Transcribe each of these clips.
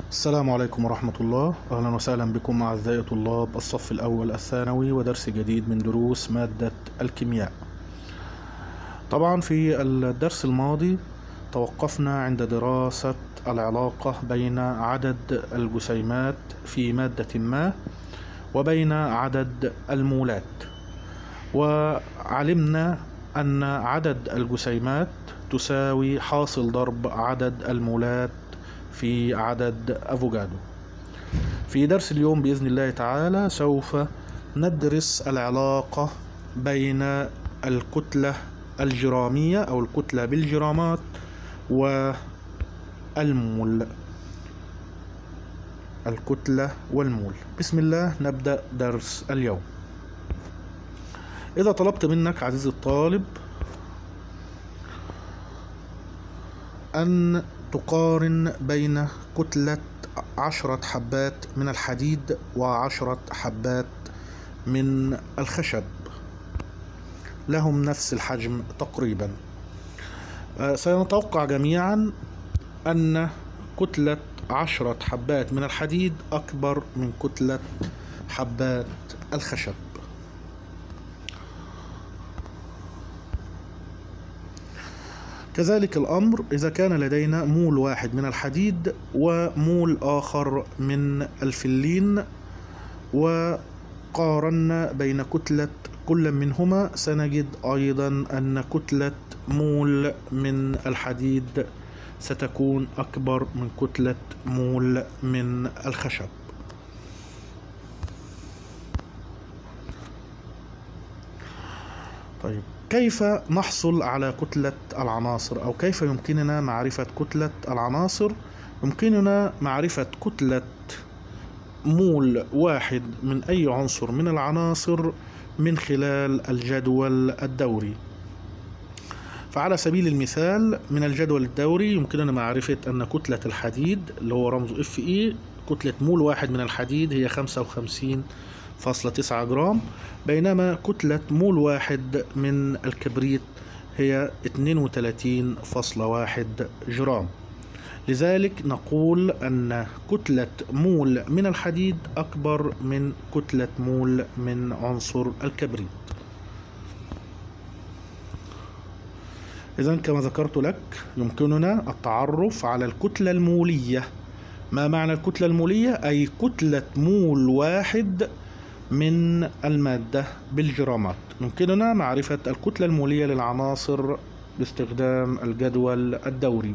السلام عليكم ورحمة الله أهلا وسهلا بكم أعزائي طلاب الصف الأول الثانوي ودرس جديد من دروس مادة الكيمياء طبعا في الدرس الماضي توقفنا عند دراسة العلاقة بين عدد الجسيمات في مادة ما وبين عدد المولات وعلمنا أن عدد الجسيمات تساوي حاصل ضرب عدد المولات في عدد أفوجادو في درس اليوم بإذن الله تعالى سوف ندرس العلاقة بين الكتلة الجرامية أو الكتلة بالجرامات والمول الكتلة والمول بسم الله نبدأ درس اليوم إذا طلبت منك عزيزي الطالب أن تقارن بين كتلة عشرة حبات من الحديد وعشرة حبات من الخشب لهم نفس الحجم تقريبا سنتوقع جميعا أن كتلة عشرة حبات من الحديد أكبر من كتلة حبات الخشب كذلك الأمر إذا كان لدينا مول واحد من الحديد ومول آخر من الفلين وقارنا بين كتلة كل منهما سنجد أيضا أن كتلة مول من الحديد ستكون أكبر من كتلة مول من الخشب طيب كيف نحصل على كتلة العناصر أو كيف يمكننا معرفة كتلة العناصر يمكننا معرفة كتلة مول واحد من أي عنصر من العناصر من خلال الجدول الدوري فعلى سبيل المثال من الجدول الدوري يمكننا معرفة أن كتلة الحديد اللي هو رمزه اف اي كتلة مول واحد من الحديد هي 55 فاصلة تسعة جرام بينما كتلة مول واحد من الكبريت هي 32.1 جرام لذلك نقول أن كتلة مول من الحديد أكبر من كتلة مول من عنصر الكبريت إذا كما ذكرت لك يمكننا التعرف على الكتلة المولية ما معنى الكتلة المولية؟ أي كتلة مول واحد من المادة بالجرامات يمكننا معرفة الكتلة المولية للعناصر باستخدام الجدول الدوري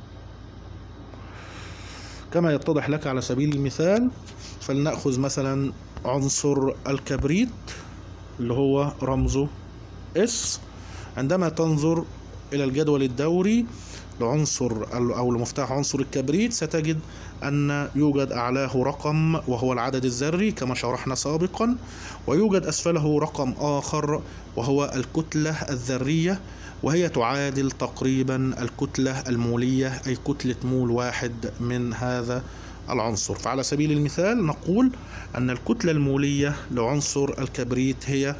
كما يتضح لك على سبيل المثال فلنأخذ مثلا عنصر الكبريت اللي هو رمزه S عندما تنظر إلى الجدول الدوري لعنصر أو لمفتاح عنصر الكبريت ستجد أن يوجد أعلاه رقم وهو العدد الذري كما شرحنا سابقا ويوجد أسفله رقم آخر وهو الكتلة الذرية وهي تعادل تقريبا الكتلة المولية أي كتلة مول واحد من هذا العنصر فعلى سبيل المثال نقول أن الكتلة المولية لعنصر الكبريت هي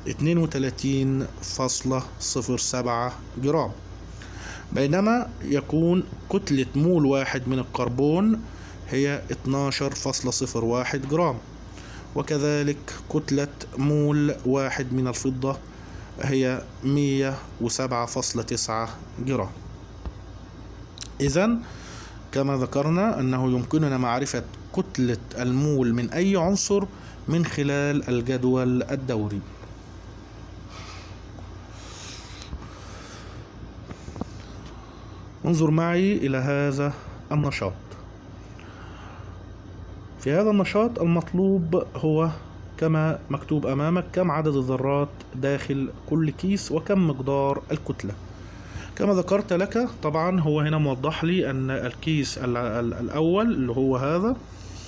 32.07 جرام بينما يكون كتلة مول واحد من الكربون هي 12.01 جرام وكذلك كتلة مول واحد من الفضة هي 107.9 جرام إذا كما ذكرنا أنه يمكننا معرفة كتلة المول من أي عنصر من خلال الجدول الدوري انظر معي إلى هذا النشاط في هذا النشاط المطلوب هو كما مكتوب أمامك كم عدد الذرات داخل كل كيس وكم مقدار الكتلة كما ذكرت لك طبعا هو هنا موضح لي أن الكيس الأول اللي هو هذا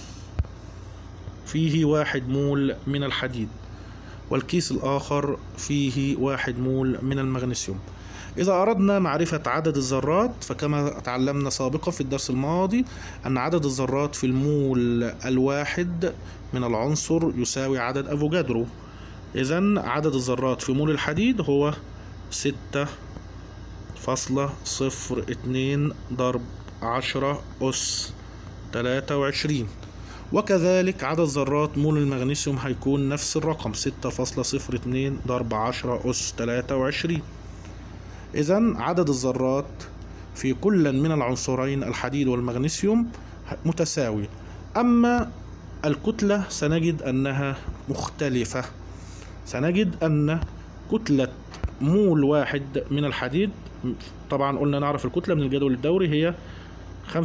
فيه واحد مول من الحديد والكيس الآخر فيه واحد مول من المغنيسيوم إذا أردنا معرفة عدد الذرات فكما تعلمنا سابقا في الدرس الماضي أن عدد الذرات في المول الواحد من العنصر يساوي عدد أفوجادرو إذا عدد الذرات في مول الحديد هو ستة فاصلة صفر اتنين ضرب عشرة أس 23 وكذلك عدد ذرات مول المغنيسيوم هيكون نفس الرقم 6.02 ضرب 10 أس 23 إذا عدد الذرات في كل من العنصرين الحديد والمغنيسيوم متساوي أما الكتلة سنجد أنها مختلفة سنجد أن كتلة مول واحد من الحديد طبعا قلنا نعرف الكتلة من الجدول الدوري هي 55.48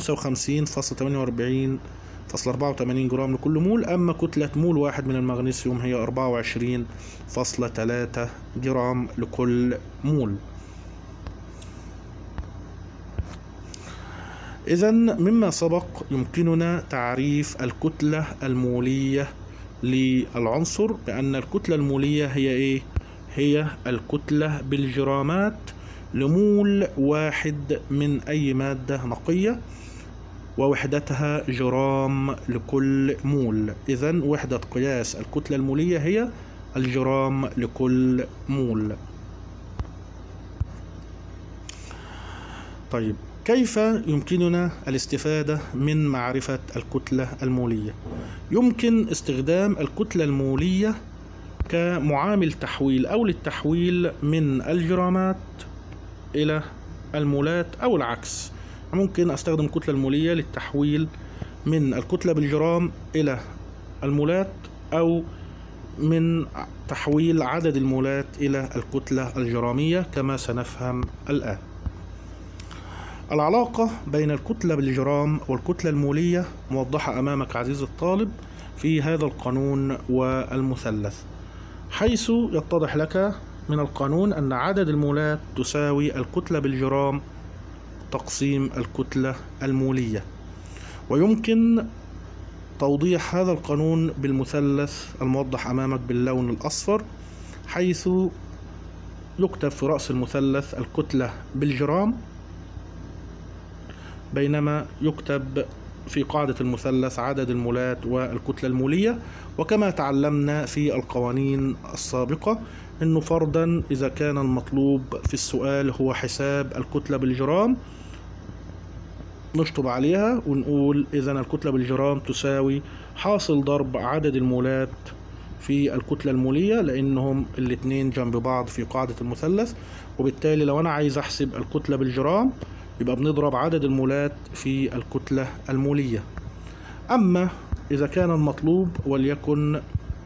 فاصل 84 جرام لكل مول أما كتلة مول واحد من المغنيسيوم هي 24.3 جرام لكل مول إذا مما سبق يمكننا تعريف الكتلة المولية للعنصر بأن الكتلة المولية هي إيه؟ هي الكتلة بالجرامات لمول واحد من أي مادة نقية ووحدتها جرام لكل مول إذا وحدة قياس الكتلة المولية هي الجرام لكل مول طيب كيف يمكننا الاستفادة من معرفة الكتلة المولية؟ يمكن استخدام الكتلة المولية كمعامل تحويل أو للتحويل من الجرامات إلى المولات أو العكس ممكن أستخدم الكتلة المولية للتحويل من الكتلة بالجرام إلى المولات أو من تحويل عدد المولات إلى الكتلة الجرامية كما سنفهم الآن العلاقة بين الكتلة بالجرام والكتلة المولية موضحة أمامك عزيزي الطالب في هذا القانون والمثلث حيث يتضح لك من القانون أن عدد المولات تساوي الكتلة بالجرام تقسيم الكتلة المولية ويمكن توضيح هذا القانون بالمثلث الموضح أمامك باللون الأصفر حيث يكتب في رأس المثلث الكتلة بالجرام بينما يكتب في قاعدة المثلث عدد المولات والكتلة المولية وكما تعلمنا في القوانين السابقة أنه فرضا إذا كان المطلوب في السؤال هو حساب الكتلة بالجرام نشطب عليها ونقول إذا الكتلة بالجرام تساوي حاصل ضرب عدد المولات في الكتلة المولية لأنهم الاتنين جنب بعض في قاعدة المثلث وبالتالي لو أنا عايز أحسب الكتلة بالجرام يبقى بنضرب عدد المولات في الكتلة المولية أما إذا كان المطلوب وليكن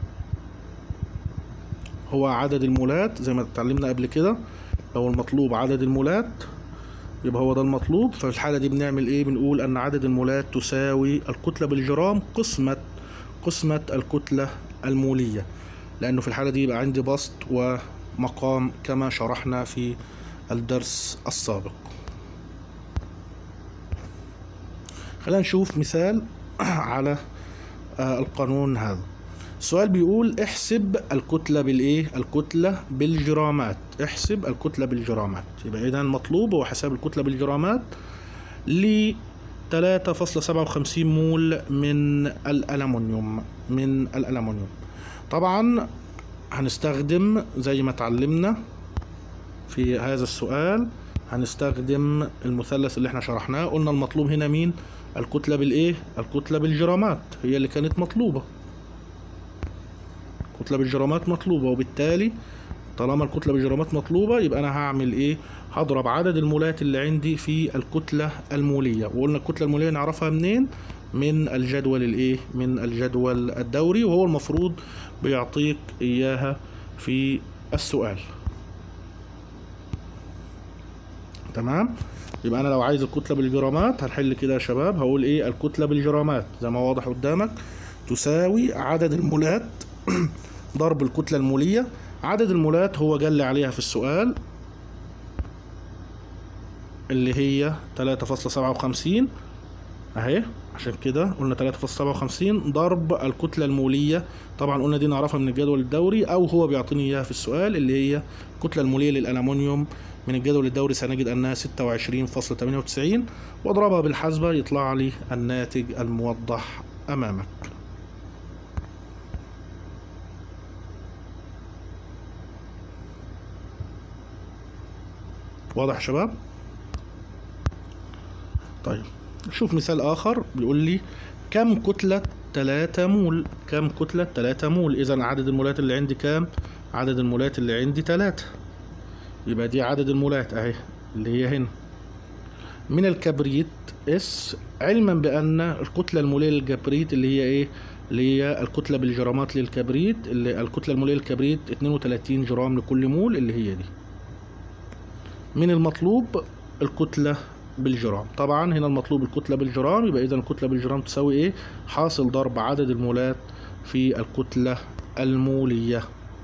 هو عدد المولات زي ما اتعلمنا قبل كده لو المطلوب عدد المولات يبقى هو ده المطلوب ففي الحالة دي بنعمل ايه بنقول ان عدد المولات تساوي الكتلة بالجرام قسمة قسمة الكتلة المولية لانه في الحالة دي يبقى عندي بسط ومقام كما شرحنا في الدرس السابق خلينا نشوف مثال على القانون هذا السؤال بيقول احسب الكتلة بالايه الكتلة بالجرامات احسب الكتلة بالجرامات يبقى اذا المطلوب هو حساب الكتلة بالجرامات ل 3.57 مول من الألمنيوم من الألمنيوم طبعا هنستخدم زي ما اتعلمنا في هذا السؤال هنستخدم المثلث اللي احنا شرحناه قلنا المطلوب هنا مين الكتلة بالايه الكتلة بالجرامات هي اللي كانت مطلوبة الكتلة بالجرامات مطلوبة وبالتالي طالما الكتلة بالجرامات مطلوبة يبقى أنا هعمل إيه؟ هضرب عدد المولات اللي عندي في الكتلة المولية وقلنا الكتلة المولية نعرفها منين؟ من الجدول الإيه؟ من الجدول الدوري وهو المفروض بيعطيك إياها في السؤال تمام؟ يبقى أنا لو عايز الكتلة بالجرامات هنحل كده يا شباب هقول إيه؟ الكتلة بالجرامات زي ما واضح قدامك تساوي عدد المولات ضرب الكتلة المولية عدد المولات هو جل عليها في السؤال اللي هي 3.57 اهي عشان كده قلنا 3.57 ضرب الكتلة المولية طبعا قلنا دي نعرفها من الجدول الدوري او هو بيعطيني اياها في السؤال اللي هي الكتلة المولية للألمنيوم من الجدول الدوري سنجد انها 26.98 واضربها بالحسبة يطلع لي الناتج الموضح امامك واضح يا شباب طيب شوف مثال آخر بيقول لي كم كتلة 3 مول كم كتلة 3 مول إذا عدد المولات اللي عندي كام عدد المولات اللي عندي 3 يبقى دي عدد المولات أهي اللي هي هنا من الكبريت اس علما بأن الكتلة المولية للكبريت اللي هي إيه اللي هي الكتلة بالجرامات للكبريت اللي الكتلة المولية للكبريت 32 جرام لكل مول اللي هي دي من المطلوب الكتلة بالجرام طبعا هنا المطلوب الكتلة بالجرام يبقى إذا الكتلة بالجرام تساوي إيه حاصل ضرب عدد المولات في الكتلة المولية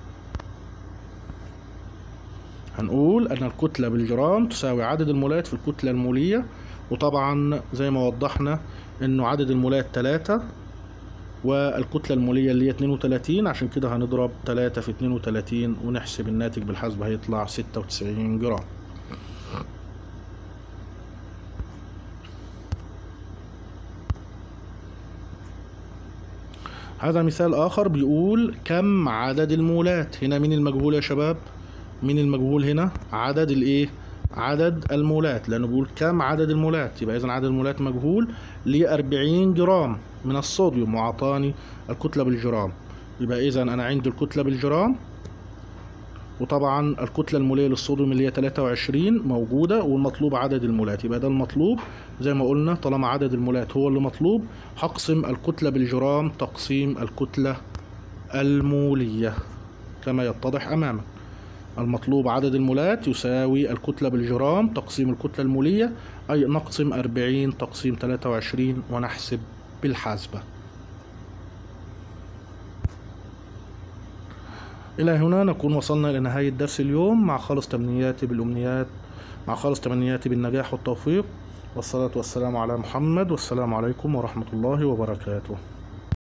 هنقول أن الكتلة بالجرام تساوي عدد المولات في الكتلة المولية وطبعا زي ما وضحنا إنه عدد المولات 3 والكتلة المولية اللي هي 32 عشان كده هنضرب 3 في 32 ونحسب الناتج بالحسبة هيطلع 96 جرام هذا مثال آخر بيقول كم عدد المولات هنا مين المجهول يا شباب مين المجهول هنا عدد الايه عدد المولات لانه بيقول كم عدد المولات يبقى اذا عدد المولات مجهول ل 40 جرام من الصوديوم وعطاني الكتله بالجرام يبقى اذا انا عندي الكتله بالجرام وطبعا الكتله الموليه للصوديوم اللي هي 23 موجوده والمطلوب عدد المولات يبقى ده المطلوب زي ما قلنا طالما عدد المولات هو اللي مطلوب هقسم الكتله بالجرام تقسيم الكتله الموليه كما يتضح امامك المطلوب عدد المولات يساوي الكتلة بالجرام تقسيم الكتلة المولية أي نقسم 40 تقسيم 23 ونحسب بالحاسبة إلى هنا نكون وصلنا إلى نهاية درس اليوم مع خالص تمنياتي بالأمنيات مع خالص تمنياتي بالنجاح والتوفيق والصلاة والسلام على محمد والسلام عليكم ورحمة الله وبركاته